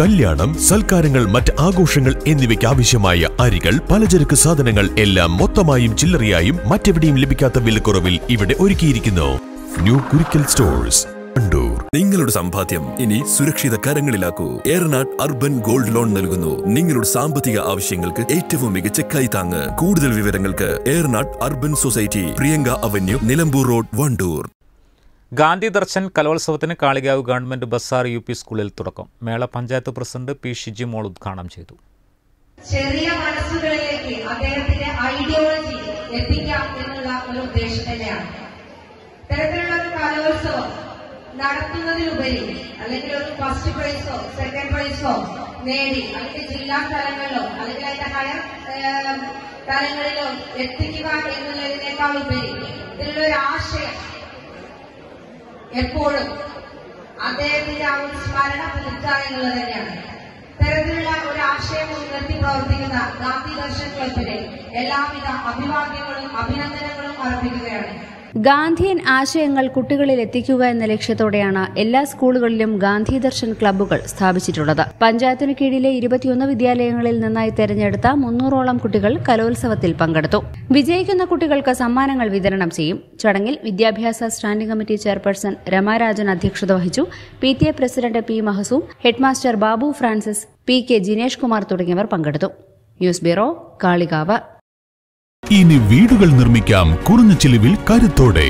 കല്യാണം സൽക്കാരങ്ങൾ മറ്റ് ആഘോഷങ്ങൾ എന്നിവയ്ക്ക് ആവശ്യമായ അരികൾ പലചരക്ക് സാധനങ്ങൾ എല്ലാം മൊത്തമായും ചില്ലറയായും മറ്റെവിടെയും ലഭിക്കാത്ത വിലക്കുറവിൽ ഇവിടെ ഒരുക്കിയിരിക്കുന്നു ന്യൂ കുരിക്കൽ സ്റ്റോഴ്സ് കണ്ടൂർ നിങ്ങളുടെ സമ്പാദ്യം ഇനി സുരക്ഷിത കരങ്ങളിലാക്കൂ ഏറനാട് അർബൻ ഗോൾഡ് ലോൺ നൽകുന്നു നിങ്ങളുടെ സാമ്പത്തിക ആവശ്യങ്ങൾക്ക് ഏറ്റവും മികച്ച കൈത്താങ്ങ് കൂടുതൽ വിവരങ്ങൾക്ക് Eranad urban society Priyanka avenue Nilambur road Wandoor Gandhi Darshan കലോത്സവത്തിന് Kalikavu government bazaar U P സ്കൂളിൽ തുടക്കം മേള പഞ്ചായത്ത് പ്രസിഡന്റ് പി ഷിജി മോൾ ഉദ്ഘാടനം ചെയ്തു ചെറിയ മനസ്സുകളിലേക്ക് അദ്ദേഹത്തിന്റെ ഐഡിയോളജി എത്തിക്കാം എന്നുള്ള ഒരു ഉദ്ദേശം തന്നെയാണ് ഇത്തരത്തിലുള്ള ഒരു കലോത്സവം നടത്തുന്നതിലുപരി അല്ലെങ്കിൽ ഒരു ഫസ്റ്റ് പ്രൈസോ സെക്കൻഡ് പ്രൈസോ നേടി അല്ലെങ്കിൽ ജില്ലാ തലങ്ങളിലോ അല്ലെങ്കിൽ അതിന്റെ ഹയർ ഏം, തലങ്ങളിലോ എത്തിക്കുക എന്നുള്ളതിനേക്കാൾ ഉപരി ഇതിലുള്ള ഒരു ആശയം എപ്പോഴും അദ്ദേഹത്തിന്റെ ആ ഒരു സ്മരണ പുതുക്കുക എന്നുള്ളത് തന്നെയാണ് ഇത്തരത്തിലുള്ള ഒരു ആശയം മുൻനിർത്തി പ്രവർത്തിക്കുന്ന ഗാന്ധി ദർശൻ ക്ലബിന് എല്ലാവിധ അഭിവാദ്യങ്ങളും അഭിനന്ദനങ്ങളും അർപ്പിക്കുകയാണ് ഗാന്ധിയൻ ആശയങ്ങൾ കുട്ടികളിൽ എത്തിക്കുക എന്ന ലക്ഷ്യത്തോടെയാണ് എല്ലാ സ്കൂളുകളിലും ഗാന്ധി ദർശൻ ക്ലബ്ബുകൾ സ്ഥാപിച്ചിട്ടുള്ളത് പഞ്ചായത്തിനു കീഴിലെ ഇരുപത്തിയൊന്ന് വിദ്യാലയങ്ങളിൽ നിന്നായി തെരഞ്ഞെടുത്ത മുന്നൂറോളം കുട്ടികൾ കലോത്സവത്തിൽ പങ്കെടുത്തു വിജയിക്കുന്ന കുട്ടികൾക്ക് സമ്മാനങ്ങൾ വിതരണം ചെയ്യും ചടങ്ങിൽ വിദ്യാഭ്യാസ സ്റ്റാൻഡിംഗ് കമ്മിറ്റി ചെയർപേഴ്സൺ രമാരാജൻ അധ്യക്ഷത വഹിച്ചു P T A president P Mahsoom headmaster Babu Francis P K Jinesh Kumar തുടങ്ങിയവർ പങ്കെടുത്തു ന്യൂസ് ബ്യൂറോ കാളികാവ് ഇനി വീടുകൾ നിർമ്മിക്കാം കുറഞ്ഞ ചിലവിൽ കരുത്തോടെ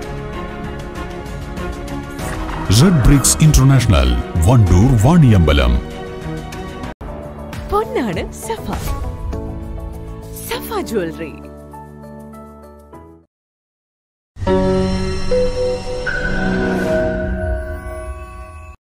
red bricks international Wandoor Vaniyambalam പൊന്നാണ് സഫ സഫ ജ്വല്ലറി